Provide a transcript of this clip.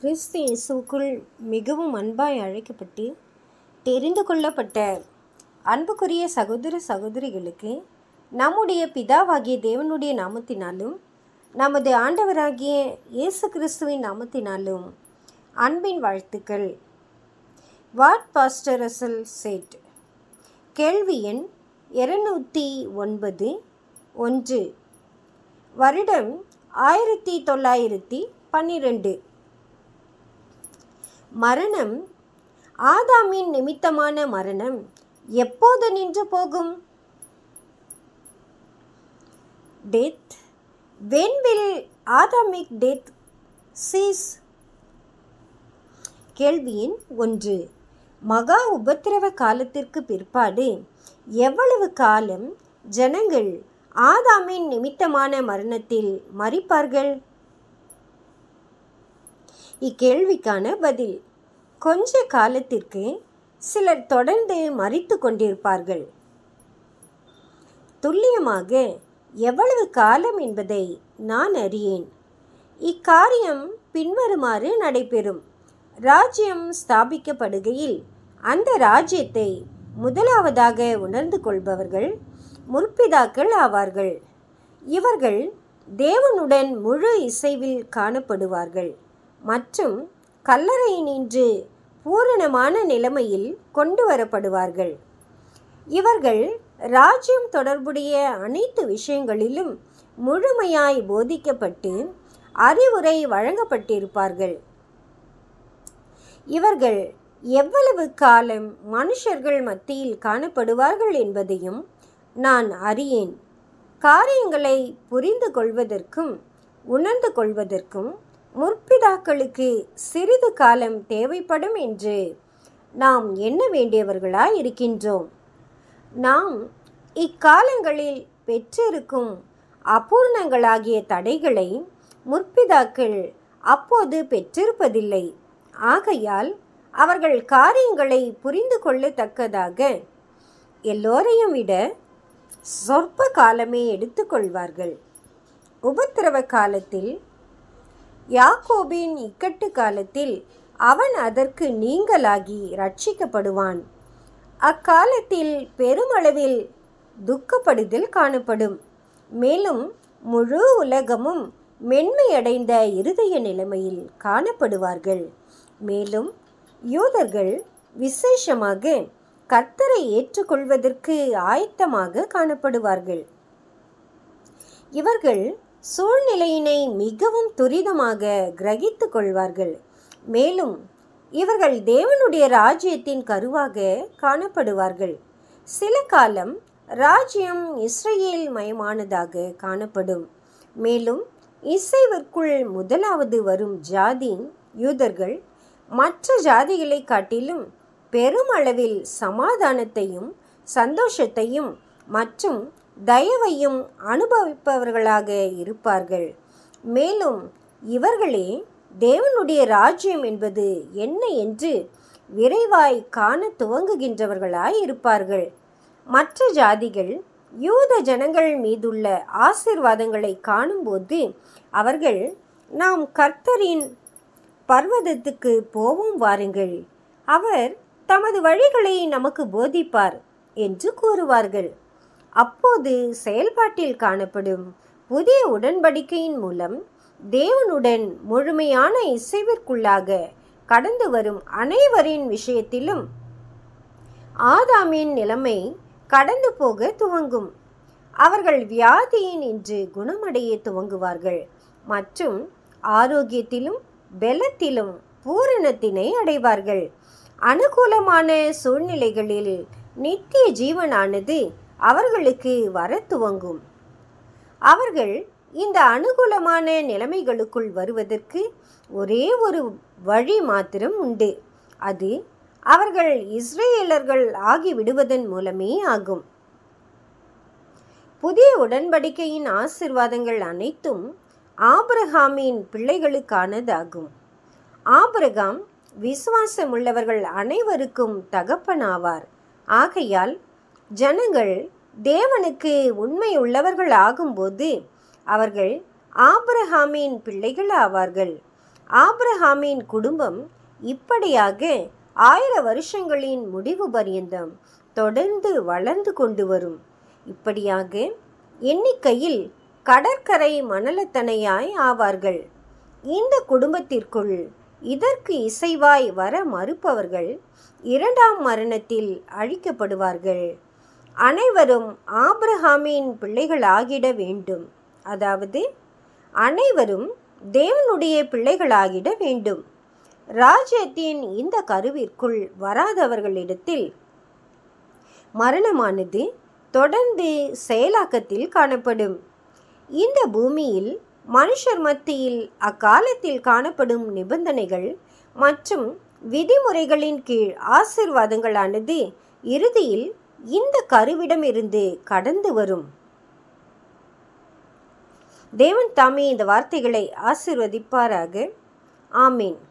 கிறிஸ்து இயேசுவுக்குள் மிகவும் அன்பாய் அழைக்கப்பட்டு தெரிந்து கொள்ளப்பட்ட அன்புக்குரிய சகோதர சகோதரிகளுக்கு நம்முடைய பிதாவாகிய தேவனுடைய நாமத்தினாலும் நமது ஆண்டவராகிய இயேசு கிறிஸ்துவின் நாமத்தினாலும் அன்பின் வாழ்த்துக்கள் வாட் பாஸ்டர் அசல் செட் கேள்வி எண் இருநூற்றி ஒன்பது ஒன்று வருடம் ஆயிரத்தி தொள்ளாயிரத்தி பன்னிரெண்டு மரணம் ஆதாமின் நிமித்தமான மரணம் எப்போது நின்று போகும் death when will Adamic death cease கேள்வியின் ஒன்று மகா உபத்திரவ காலத்திற்கு பிற்பாடு எவ்வளவு காலம் ஜனங்கள் ஆதாமின் நிமித்தமான மரணத்தில் மறிப்பார்கள் இக்கேள்விக்கான பதில் கொஞ்ச காலத்திற்கு சிலர் தொடர்ந்து மறித்து கொண்டிருப்பார்கள் துல்லியமாக எவ்வளவு காலம் என்பதை நான் அறியேன் இக்காரியம் பின்வருமாறு நடைபெறும் ராஜ்யம் ஸ்தாபிக்கப்படுகையில் அந்த ராஜ்யத்தை முதலாவதாக உணர்ந்து கொள்பவர்கள் முற்பிதாக்கள் ஆவார்கள் இவர்கள் தேவனுடன் முழு இசைவில் காணப்படுவார்கள் மற்றும் கல்லறையினின்று பூரணமான நிலைமையில் கொண்டு வரப்படுவார்கள் இவர்கள் ராஜ்யம் தொடர்புடைய அனைத்து விஷயங்களிலும் முழுமையாய் போதிக்கப்பட்டு அறிவுரை வழங்கப்பட்டிருப்பார்கள் இவர்கள் எவ்வளவு காலம் மனுஷர்கள் மத்தியில் காணப்படுவார்கள் என்பதையும் நான் அறியேன் காரியங்களை புரிந்து கொள்வதற்கும் உணர்ந்து கொள்வதற்கும் முற்பிதாக்களுக்கு சிறிது காலம் தேவைப்படும் என்று நாம் எண்ண வேண்டியவர்களாய் இருக்கின்றோம் நாம் இக்காலங்களில் பெற்றிருக்கும் அபூர்ணங்களாகிய தடைகளை முற்பிதாக்கள் அப்போது பெற்றிருப்பதில்லை ஆகையால் அவர்கள் காரியங்களை புரிந்து கொள்ளத்தக்கதாக எல்லோரையும் விட சொற்ப காலமே எடுத்துக்கொள்வார்கள் உபத்திரவ காலத்தில் யாக்கோபின் இக்கட்டு காலத்தில் அவன் அதற்கு நீங்களாகி ரட்சிக்கப்படுவான் அக்காலத்தில் பெருமளவில் துக்கப்படுதல் காணப்படும் மேலும் முழு உலகமும் மென்மையடைந்த இருதய நிலைமையில் காணப்படுவார்கள் மேலும் யூதர்கள் விசேஷமாக கர்த்தரை ஏற்றுக்கொள்வதற்கு ஆயத்தமாக காணப்படுவார்கள் இவர்கள் சூழ்நிலையினை மிகவும் துரிதமாக கிரகித்து கொள்வார்கள் மேலும் இவர்கள் தேவனுடைய ராஜ்யத்தின் கருவாக காணப்படுவார்கள் சில காலம் ராஜ்யம் இஸ்ரேல் மயமானதாக காணப்படும் மேலும் இசைவிற்குள் முதலாவது வரும் ஜாதி யூதர்கள் மற்ற ஜாதிகளை காட்டிலும் பெருமளவில் சமாதானத்தையும் சந்தோஷத்தையும் மற்றும் தயவையும் அனுபவிப்பவர்களாக இருப்பார்கள் மேலும் இவர்களே தேவனுடைய ராஜ்யம் என்பது என்ன என்று விரைவாய் காண துவங்குகின்றவர்களாய் இருப்பார்கள் மற்ற ஜாதிகள் யூத ஜனங்கள் மீதுள்ள ஆசிர்வாதங்களை காணும்போது அவர்கள் நாம் கர்த்தரின் பர்வதத்துக்கு போவோம் வாருங்கள் அவர் தமது வழிகளை நமக்கு போதிப்பார் என்று கூறுவார்கள் அப்போது செயல்பாட்டில் காணப்படும் புதிய உடன்படிக்கையின் மூலம் தேவனுடன் முழுமையான இசைவிற்குள்ளாக கடந்து வரும் அனைவரின் விஷயத்திலும் ஆதாமின் நிலைமை கடந்து போக துவங்கும் அவர்கள் வியாதியின் இன்று குணமடைய துவங்குவார்கள் மற்றும் ஆரோக்கியத்திலும் பெலத்திலும் பூரணத்தினை அடைவார்கள் அனுகூலமான சூழ்நிலைகளில் நித்திய ஜீவனானது அவர்களுக்கு வர துவங்கும் அவர்கள் இந்த அனுகூலமான நிலைமைகளுக்குள் வருவதற்கு ஒரே ஒரு வழி மாத்திரம் உண்டு அது அவர்கள் இஸ்ரேலர்கள் ஆகிவிடுவதன் மூலமே ஆகும் புதிய உடன்படிக்கையின் ஆசிர்வாதங்கள் அனைத்தும் ஆபிரகாமின் பிள்ளைகளுக்கானதாகும் ஆபிரகாம் விசுவாசமுள்ளவர்கள் அனைவருக்கும் தகப்பனாவார் ஆகையால் ஜனங்கள் தேவனுக்கு உண்மை உள்ளவர்கள் ஆகும்போது அவர்கள் ஆபிரஹாமின் பிள்ளைகள் ஆவார்கள் ஆபிரஹாமின் குடும்பம் இப்படியாக ஆயிர வருஷங்களின் முடிவு பரியந்தம் தொடர்ந்து வளர்ந்து கொண்டு வரும் இப்படியாக எண்ணிக்கையில் கடற்கரை மணலத்தனையாய் ஆவார்கள் இந்த குடும்பத்திற்குள் இதற்கு இசைவாய் வர மறுப்பவர்கள் இரண்டாம் மரணத்தில் அழிக்கப்படுவார்கள் அனைவரும் ஆபிரஹாமின் பிள்ளைகளாகிட வேண்டும் அதாவது அனைவரும் தேவனுடைய பிள்ளைகளாகிட வேண்டும் ராஜ்யத்தின் இந்த கருவிற்குள் வராதவர்களிடத்தில் மரணமானது தொடர்ந்து செயலாக்கத்தில் காணப்படும் இந்த பூமியில் மனுஷர் மத்தியில் அக்காலத்தில் காணப்படும் நிபந்தனைகள் மற்றும் விதிமுறைகளின் கீழ் ஆசிர்வாதங்களானது இறுதியில் இந்த கருவிடமிருந்து கடந்து வரும் தேவன் தாமே இந்த வார்த்தைகளை ஆசிர்வதிப்பாராக ஆமீன்